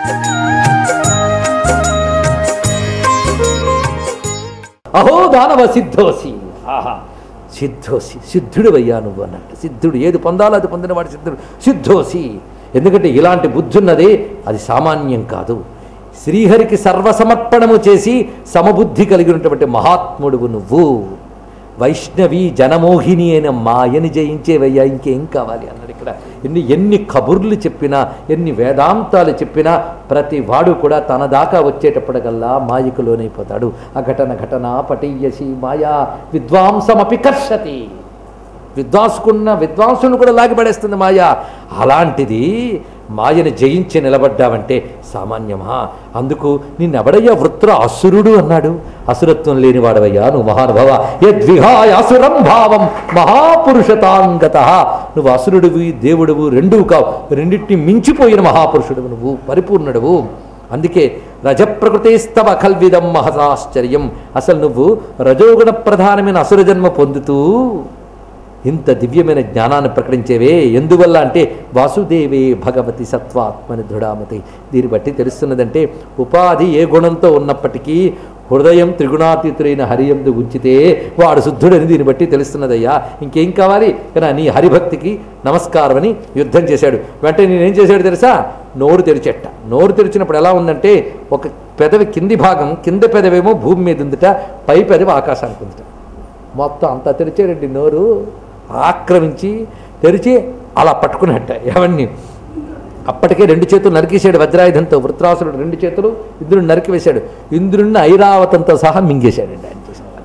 అహో దానవ సిద్ధోసి ఆహా సిద్ధోసి సిద్ధుడు అయ్యా నువ్వు అన్నట్టు సిద్ధుడు ఏది పొందాలో అది పొందినవాడు సిద్ధుడు సిద్ధోసి ఎందుకంటే ఇలాంటి బుద్ధి ఉన్నది అది సామాన్యం కాదు శ్రీహరికి సర్వసమర్పణము చేసి సమబుద్ధి కలిగినటువంటి మహాత్ముడువు నువ్వు వైష్ణవి జనమోహిని అయిన మాయని జయించేవయ్యా ఇంకేం కావాలి అన్నాడు ఇక్కడ ఎన్ని ఎన్ని కబుర్లు చెప్పినా ఎన్ని వేదాంతాలు చెప్పినా ప్రతి వాడు కూడా తన దాకా వచ్చేటప్పటికల్లా మాయకు లోనైపోతాడు అఘటన ఘటన పటీయసి మాయా విద్వాంసమపి కర్షతి విద్వాంసుకున్న విద్వాంసుని కూడా లాగిపడేస్తుంది మాయ అలాంటిది మాయని జయించి నిలబడ్డావంటే సామాన్యమా అందుకు నిన్నెవడయ్యా వృత్ర అసురుడు అన్నాడు అసురత్వం లేనివాడవయ్యా నువ్వు మహానుభవ యద్విహాయ అసురం భావం మహాపురుషతాంగత నువ్వు అసురుడివి దేవుడువు రెండూ కావు రెండింటిని మించిపోయిన మహాపురుషుడువు నువ్వు పరిపూర్ణుడువు అందుకే రజప్రకృతేస్తవ కల్విదం మహదాశ్చర్యం అసలు నువ్వు రజోగుణ ప్రధానమైన అసుర జన్మ పొందుతూ ఇంత దివ్యమైన జ్ఞానాన్ని ప్రకటించేవే ఎందువల్ల అంటే వాసుదేవే భగవతి సత్వాత్మని దృఢామతి దీన్ని బట్టి తెలుస్తున్నదంటే ఉపాధి ఏ గుణంతో ఉన్నప్పటికీ హృదయం త్రిగుణాతీతుడైన హరియందు ఉంచితే వాడు శుద్ధుడని దీన్ని బట్టి తెలుస్తున్నదయ్యా ఇంకేం కావాలి కానీ నీ హరిభక్తికి నమస్కారం అని యుద్ధం చేశాడు వెంటనే నేనేం చేశాడు తెలుసా నోరు తెరిచెట్ట నోరు తెరిచినప్పుడు ఎలా ఉందంటే ఒక పెదవి కింది భాగం కింద పెదవేమో భూమి మీద ఉందిట పై పెదవి ఆకాశానికి ఉందిట మొత్తం అంతా తెరిచాడండి నోరు ఆక్రమించి తెరిచి అలా పట్టుకున్నట్ట ఎవరిని అప్పటికే రెండు చేతులు నరికేశాడు వజ్రాయుధంతో వృత్రాసురుడు రెండు చేతులు ఇంద్రుడిని నరికివేశాడు ఇంద్రుడిని ఐరావతంతో సహా మింగేశాడండి ఆయన చేసిన పని.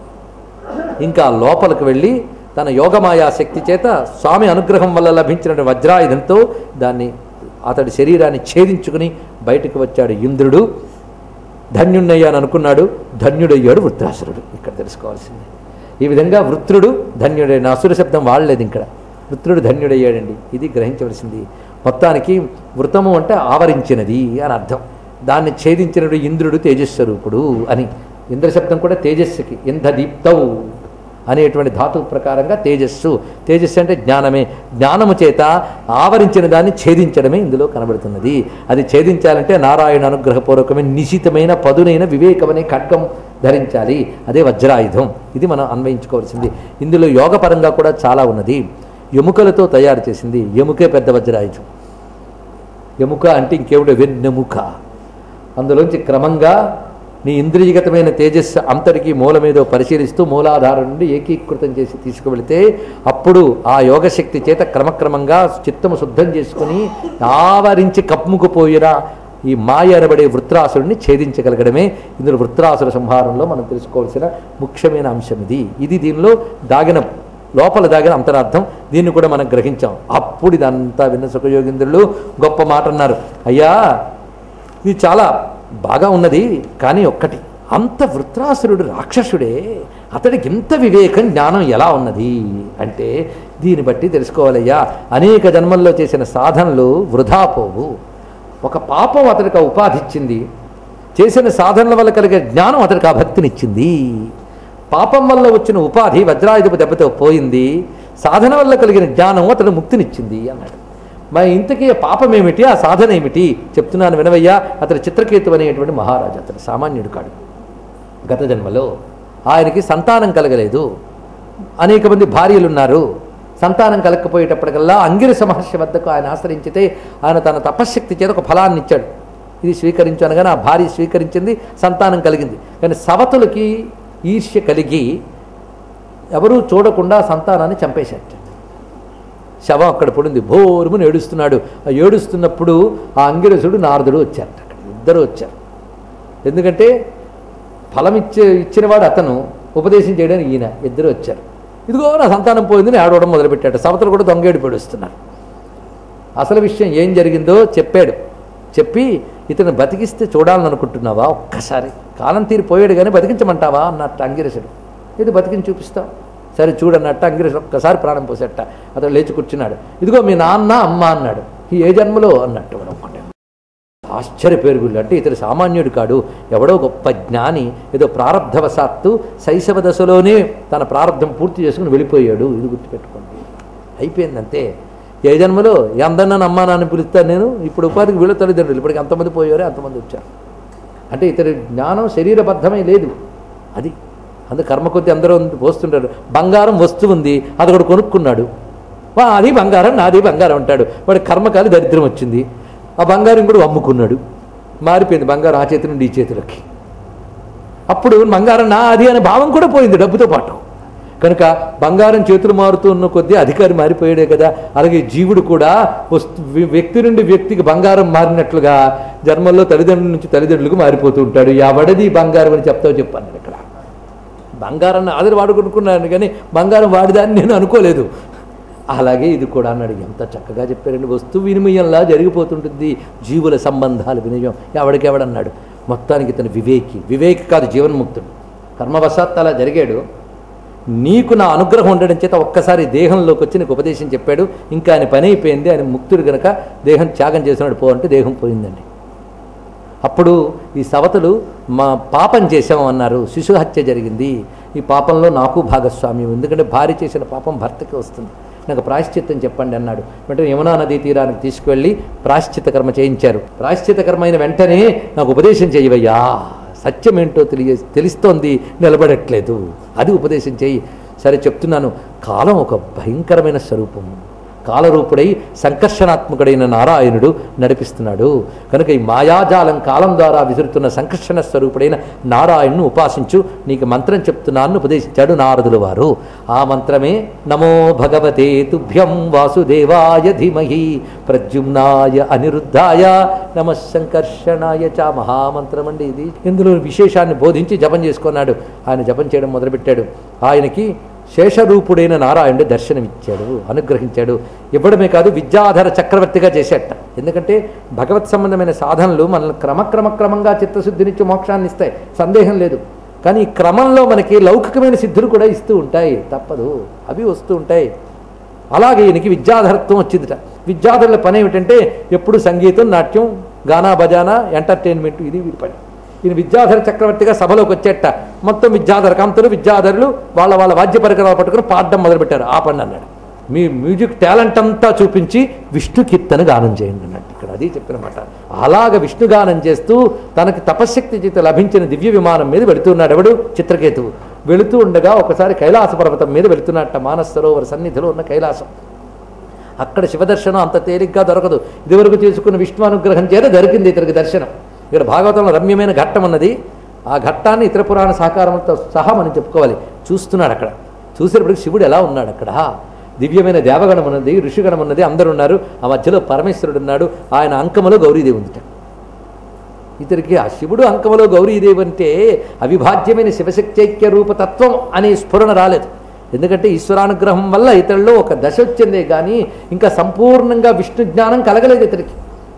ఇంకా లోపలికి వెళ్ళి తన యోగమాయా శక్తి చేత స్వామి అనుగ్రహం వల్ల లభించిన వజ్రాయుధంతో దాన్ని అతడి శరీరాన్ని ఛేదించుకుని బయటకు వచ్చాడు ఇంద్రుడు ధన్యుణ్ణయ్యాను అనుకున్నాడు ధన్యుడయ్యాడు వృత్రాసురుడు ఇక్కడ తెలుసుకోవాల్సింది ఈ విధంగా వృత్రుడు ధన్యుడైన అసుర శబ్దం వాడలేదు ఇక్కడ వృత్రుడు ధన్యుడయ్యాడండి ఇది గ్రహించవలసింది మొత్తానికి వృతము అంటే ఆవరించినది అని అర్థం దాన్ని ఛేదించినడు ఇంద్రుడు తేజస్వరూపుడు అని ఇంద్రశబ్దం కూడా తేజస్సుకి ఇంధ దీప్తౌ అనేటువంటి ధాతువు ప్రకారంగా తేజస్సు తేజస్సు అంటే జ్ఞానమే జ్ఞానము చేత ఆవరించిన దాన్ని ఛేదించడమే ఇందులో కనబడుతున్నది అది ఛేదించాలంటే నారాయణ అనుగ్రహపూర్వకమైన నిశితమైన పదునైన వివేకమనే ఖడ్గం ధరించాలి అదే వజ్రాయుధం ఇది మనం అన్వయించుకోవాల్సింది ఇందులో యోగపరంగా కూడా చాలా ఉన్నది ఎముకలతో తయారు చేసింది ఎముకే పెద్ద వజ్రాయుధం ఎముక అంటే ఇంకేమిటో వెన్నెముక అందులోంచి క్రమంగా నీ ఇంద్రియగతమైన తేజస్సు అంతటికి మూలమేదో పరిశీలిస్తూ మూలాధారం నుండి ఏకీకృతం చేసి తీసుకువెళితే అప్పుడు ఆ యోగశక్తి చేత క్రమక్రమంగా చిత్తము శుద్ధం చేసుకుని ఆవరించి కప్పుముకుపోయిన ఈ మాయ అనబడే వృత్రాసురుడిని ఛేదించగలగడమే ఇందులో వృత్రాసుర సంహారంలో మనం తెలుసుకోవాల్సిన ముఖ్యమైన అంశం ఇది ఇది దీనిలో దాగిన లోపల దాగిన అంతరార్థం దీన్ని కూడా మనం గ్రహించాం అప్పుడు ఇదంతా విన్న సుఖయోగింద్రులు గొప్ప మాట అన్నారు అయ్యా ఇది చాలా బాగా ఉన్నది కానీ ఒక్కటి అంత వృత్రాసురుడు రాక్షసుడే అతడికి ఇంత వివేకం జ్ఞానం ఎలా ఉన్నది అంటే దీన్ని బట్టి తెలుసుకోవాలయ్యా అనేక జన్మల్లో చేసిన సాధనలు వృధా పోవు ఒక పాపం అతడికి ఆ ఉపాధి ఇచ్చింది చేసిన సాధనల వల్ల కలిగే జ్ఞానం అతడికి ఆ భక్తినిచ్చింది పాపం వల్ల వచ్చిన ఉపాధి వజ్రాయుధపు దెబ్బతో పోయింది సాధన వల్ల కలిగిన జ్ఞానం అతడు ముక్తినిచ్చింది అన్నాడు మరి ఇంతకీ ఆ పాపం ఏమిటి ఆ సాధన ఏమిటి చెప్తున్నాను వినవయ్యా అతడు చిత్రకేతు అనేటువంటి మహారాజు అతడు సామాన్యుడు కాడు గత జన్మలో ఆయనకి సంతానం కలగలేదు అనేక మంది భార్యలు ఉన్నారు సంతానం కలగకపోయేటప్పటికల్లా అంగిరస మహర్షి వద్దకు ఆయన ఆశ్రయించితే ఆయన తన తపశ్శక్తి చేత ఒక ఫలాన్ని ఇచ్చాడు ఇది స్వీకరించు అనగానే ఆ భార్య స్వీకరించింది సంతానం కలిగింది కానీ సవతులకి ఈర్ష్య కలిగి ఎవరూ చూడకుండా సంతానాన్ని చంపేశారు శవం అక్కడ పడింది భోరుమని ఏడుస్తున్నాడు ఆ ఏడుస్తున్నప్పుడు ఆ అంగిరసుడు నారదుడు వచ్చారట అక్కడ ఇద్దరు వచ్చారు ఎందుకంటే ఫలం ఇచ్చే ఇచ్చినవాడు అతను ఉపదేశం చేయడానికి ఈయన ఇద్దరు వచ్చారు ఇదిగో నా సంతానం పోయిందని ఆడవడం మొదలుపెట్టాడు సవతలు కూడా దొంగేడు పడుస్తున్నారు అసలు విషయం ఏం జరిగిందో చెప్పాడు చెప్పి ఇతను బతికిస్తే చూడాలని అనుకుంటున్నావా ఒక్కసారి కాలం తీరిపోయాడు కానీ బతికించమంటావా అన్నట్టు అంగిరసుడు ఇది బతికించి చూపిస్తావు సరే చూడన్నట్టు అంగిరసుడు ఒక్కసారి ప్రాణం పోసేట అతను లేచి కూర్చున్నాడు ఇదిగో మీ నాన్న అమ్మ అన్నాడు ఈ ఏ జన్మలో అన్నట్టు వాడు ఒక్కటే ఆశ్చర్యపేరుగుళ్ళు అంటే ఇతడు సామాన్యుడు కాడు ఎవడో గొప్ప జ్ఞాని ఏదో ప్రారంధవశాత్తు శైశవ దశలోనే తన ప్రారంధం పూర్తి చేసుకుని వెళ్ళిపోయాడు ఇది గుర్తుపెట్టుకోండి అయిపోయిందంతే ఏ జన్మలో అందరు నన్ను అమ్మా నాన్న పిలుస్తాను నేను ఇప్పుడు ఉపాధికి వీళ్ళ తల్లిదండ్రులు ఇప్పటికి అంతమంది పోయారే అంతమంది వచ్చారు అంటే ఇతని జ్ఞానం శరీరబద్ధమే లేదు అది అందుకు కర్మ కొద్ది అందరూ పోస్తుంటారు బంగారం వస్తువు ఉంది అది ఒకడు కొనుక్కున్నాడు వా అది బంగారం నాది బంగారం అంటాడు వాడి కర్మకాలి దరిద్రం వచ్చింది ఆ బంగారం కూడా అమ్ముకున్నాడు మారిపోయింది బంగారం ఆ చేతి నుండి ఈ చేతిలోకి అప్పుడు బంగారం నా అది అనే భావం కూడా పోయింది డబ్బుతో పాటు కనుక బంగారం చేతులు మారుతూ ఉన్న కొద్దీ అధికారి మారిపోయాడే కదా అలాగే జీవుడు కూడా వస్తు వ్య- వ్యక్తి నుండి వ్యక్తికి బంగారం మారినట్లుగా జన్మల్లో తల్లిదండ్రుల నుంచి తల్లిదండ్రులకు మారిపోతూ ఉంటాడు ఎవడది ఈ బంగారం అని చెప్తావు చెప్పాను నేను ఇక్కడ బంగారాన్ని ఆదరి వాడుకుంటున్నాను కానీ బంగారం వాడిదాన్ని నేను అనుకోలేదు అలాగే ఇది కూడా అన్నాడు ఎంత చక్కగా చెప్పారండి వస్తు వినిమయంలా జరిగిపోతుంటుంది జీవుల సంబంధాల వినిమయం ఎవడికెవడన్నాడు మొత్తానికి ఇతను వివేకి వివేకి కాదు జీవన్ముక్తుడు కర్మవశాత్ అలా జరిగాడు నీకు నా అనుగ్రహం ఉండడం చేత ఒక్కసారి దేహంలోకి వచ్చి నీకు ఉపదేశం చెప్పాడు ఇంకా ఆయన పని అయిపోయింది ఆయన ముక్తుడు గనక దేహం త్యాగం చేసినాడు పో అంటే దేహం పోయిందండి అప్పుడు ఈ సవతులు మా పాపం చేశాము అన్నారు శిశు హత్య జరిగింది ఈ పాపంలో నాకు భాగస్వామ్యం ఎందుకంటే భార్య చేసిన పాపం భర్తకి వస్తుంది నాకు ప్రాయశ్చిత్తం చెప్పండి అన్నాడు వెంటనే యమునా నదీ తీరానికి తీసుకువెళ్ళి ప్రాయశ్చిత్త కర్మ చేయించారు ప్రాయశ్చిత్త కర్మ అయిన వెంటనే నాకు ఉపదేశం చేయవయ్యా సత్యం ఏంటో తెలియ తెలుస్తోంది నిలబడట్లేదు అది ఉపదేశం చేయి సరే చెప్తున్నాను కాలం ఒక భయంకరమైన స్వరూపం కాలరూపుడై సంకర్షణాత్మకుడైన నారాయణుడు నడిపిస్తున్నాడు కనుక ఈ మాయాజాలం కాలం ద్వారా విసురుతున్న సంకర్షణ స్వరూపుడైన నారాయణ్ను ఉపాసించు నీకు మంత్రం చెప్తున్నాను ఉపదేశించాడు నారదుల వారు ఆ మంత్రమే నమో భగవతే తుభ్యం వాసుదేవాయ ధీమహి ప్రద్యుమ్నాయ అనిరుద్ధాయ నమ సంకర్షణాయ చ మహామంత్రం అండి ఇది ఇందులో విశేషాన్ని బోధించి జపం చేసుకున్నాడు ఆయన జపం చేయడం మొదలుపెట్టాడు ఆయనకి శేషరూపుడైన నారాయణుడు దర్శనమిచ్చాడు అనుగ్రహించాడు ఇవ్వడమే కాదు విద్యాధర చక్రవర్తిగా చేసేట ఎందుకంటే భగవత్ సంబంధమైన సాధనలు మనల్ని క్రమక్రమ క్రమంగా చిత్తశుద్ధినిచ్చి మోక్షాన్ని ఇస్తాయి సందేహం లేదు కానీ ఈ క్రమంలో మనకి లౌకికమైన సిద్ధులు కూడా ఇస్తూ ఉంటాయి తప్పదు అవి వస్తూ ఉంటాయి అలాగే ఈయనకి విద్యాధరత్వం వచ్చిందిట విద్యాధరుల పని ఏమిటంటే ఎప్పుడు సంగీతం నాట్యం గానా బజానా ఎంటర్టైన్మెంట్ ఇది వీరి పని ఈయన విద్యాధర చక్రవర్తిగా సభలోకి వచ్చేట మొత్తం విద్యాధర కాంతులు విద్యాధరులు వాళ్ళ వాళ్ళ వాద్య పరికరాలు పట్టుకుని పాడడం మొదలుపెట్టారు ఆ పని అన్నాడు మీ మ్యూజిక్ టాలెంట్ అంతా చూపించి విష్ణు కీర్తన గానం చేయండి అన్నట్టు ఇక్కడ అది చెప్పినమాట అలాగ విష్ణు గానం చేస్తూ తనకి తపశ్శక్తి చేత లభించిన దివ్య విమానం మీద వెళుతున్నాడు ఎవడు చిత్రకేతువు వెళుతూ ఉండగా ఒకసారి కైలాస పర్వతం మీద వెళుతున్నట్ట మానస సరోవర సన్నిధిలో ఉన్న కైలాసం అక్కడ శివదర్శనం అంత తేలిగ్గా దొరకదు ఇదివరకు చేసుకున్న విష్ణు అనుగ్రహం చేత దొరికింది ఇతనికి దర్శనం ఇక్కడ భాగవతంలో రమ్యమైన ఘట్టం ఉన్నది ఆ ఘట్టాన్ని ఇతర పురాణ సహకారంతో సహా మనం చెప్పుకోవాలి చూస్తున్నాడు అక్కడ చూసేటప్పటికి శివుడు ఎలా ఉన్నాడు అక్కడ దివ్యమైన దేవగణం ఉన్నది ఋషిగణం ఉన్నది అందరు ఉన్నారు ఆ మధ్యలో పరమేశ్వరుడు ఉన్నాడు ఆయన అంకములో గౌరీదేవి ఉందిట ఇతనికి ఆ శివుడు అంకములో గౌరీదేవి అంటే అవిభాజ్యమైన శివశక్తైక్య రూపతత్వం అనే స్ఫురణ రాలేదు ఎందుకంటే ఈశ్వరానుగ్రహం వల్ల ఇతరుల్లో ఒక దశ వచ్చిందే కానీ ఇంకా సంపూర్ణంగా విష్ణు జ్ఞానం కలగలేదు ఇతనికి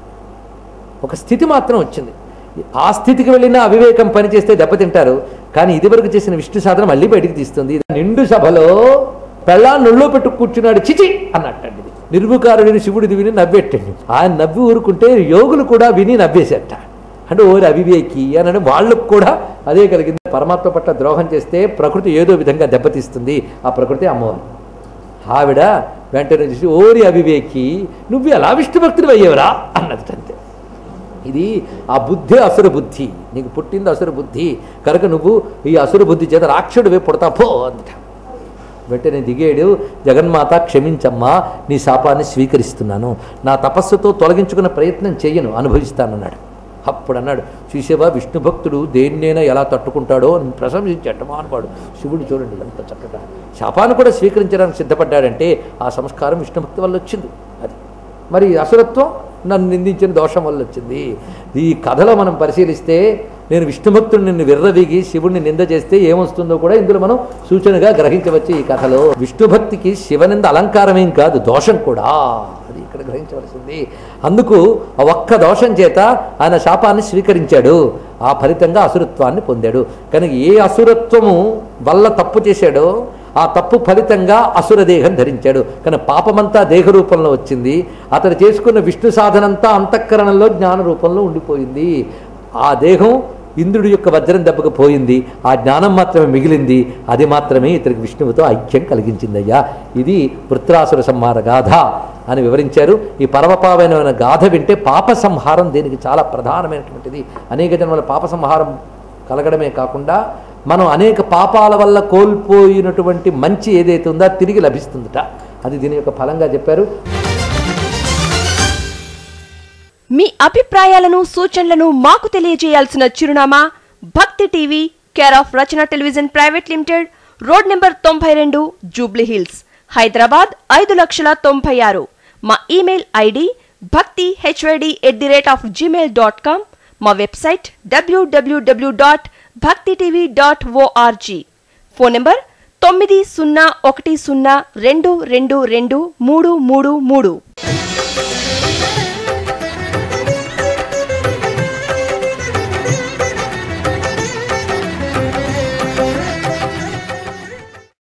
ఒక స్థితి మాత్రం వచ్చింది ఆ స్థితికి వెళ్ళిన అవివేకం పనిచేస్తే దెబ్బతింటారు కానీ ఇదివరకు చేసిన విష్ణు సాధన మళ్ళీ బయటికి తీస్తుంది నిండు సభలో పెళ్ళా నుళ్ళో పెట్టు కూర్చున్నాడు చిచి అన్నట్టండి ఇది. నిర్వికారుడిని శివుడిది విని నవ్వెట్టండి ఆయన నవ్వి ఊరుకుంటే యోగులు కూడా విని నవ్వేసేట అంటే ఓరి అవివేకి అని వాళ్ళకు కూడా అదే కలిగింది పరమాత్మ పట్ల ద్రోహం చేస్తే ప్రకృతి ఏదో విధంగా దెబ్బతీస్తుంది ఆ ప్రకృతి అమ్మవారు ఆవిడ వెంటనే చూసి ఓరి అవివేకి నువ్వు ఎలా విష్ణు భక్తుడు అయ్యేవరా అన్నది అంతే ఇది ఆ బుద్ధి అసుర బుద్ధి నీకు పుట్టింది అసుర బుద్ధి కనుక నువ్వు ఈ అసుర బుద్ధి చేత రాక్షుడివే పుడతా పో అందుట వెంటనే దిగేడు జగన్మాత క్షమించమ్మా నీ శాపాన్ని స్వీకరిస్తున్నాను నా తపస్సుతో తొలగించుకునే ప్రయత్నం చెయ్యను అనుభవిస్తానన్నాడు అప్పుడు అన్నాడు చూసేవా విష్ణు భక్తుడు దేన్నైనా ఎలా తట్టుకుంటాడో అని ప్రశంసించట మానవాడు శివుడు చూడండి ఎంత చక్కగా శాపాన్ని కూడా స్వీకరించడానికి సిద్ధపడ్డాడంటే ఆ సంస్కారం విష్ణు భక్తి వల్ల వచ్చింది అది మరి అసురత్వం నన్ను నిందించిన దోషం వల్ల వచ్చింది ఈ కథలో మనం పరిశీలిస్తే నేను విష్ణుభక్తుడు నిన్ను విర్రవీగి శివుడిని నింద చేస్తే ఏమొస్తుందో కూడా ఇందులో మనం సూచనగా గ్రహించవచ్చు ఈ కథలో విష్ణుభక్తికి శివనింద అలంకారమేం కాదు దోషం కూడా అది ఇక్కడ గ్రహించవలసింది అందుకు ఆ ఒక్క దోషం చేత ఆయన శాపాన్ని స్వీకరించాడు ఆ ఫలితంగా అసురత్వాన్ని పొందాడు కనుక ఏ అసురత్వము వల్ల తప్పు చేశాడో ఆ తప్పు ఫలితంగా అసుర దేహం ధరించాడు కానీ పాపమంతా దేహ రూపంలో వచ్చింది అతడు చేసుకున్న విష్ణు సాధనంతా అంతఃకరణలో జ్ఞాన రూపంలో ఉండిపోయింది ఆ దేహం ఇంద్రుడి యొక్క వజ్రం దెబ్బకు పోయింది ఆ జ్ఞానం మాత్రమే మిగిలింది అది మాత్రమే ఇతనికి విష్ణువుతో ఐక్యం కలిగించిందయ్యా ఇది వృత్రాసుర సంహార గాథ అని వివరించారు ఈ పరమపావనమైన గాథ వింటే పాప సంహారం దీనికి చాలా ప్రధానమైనటువంటిది అనేక జన్మల పాప సంహారం కలగడమే కాకుండా మనం అనేక పాపాల వల్ల కోల్పోయినటువంటి మంచి ఏదైతే ఉందో అది తిరిగి లభిస్తుందట అది దీని యొక్క ఫలంగా చెప్పారు మీ అభిప్రాయాలను సూచనలను మాకు తెలియజేయాల్సిన చిరునామా Bhakti TV care of Rachana television private limited road number తొంభై రెండు జూబ్లీ హిల్స్ హైదరాబాద్ ఐదు లక్షల తొంభై ఆరు మా email ID Bhakti HYD at the rate of Gmail dot com మా website WWW dot Bhakti TV dot ORG phone number తొమ్మిది సున్నా ఒకటి సున్నా రెండు రెండు రెండు మూడు మూడు మూడు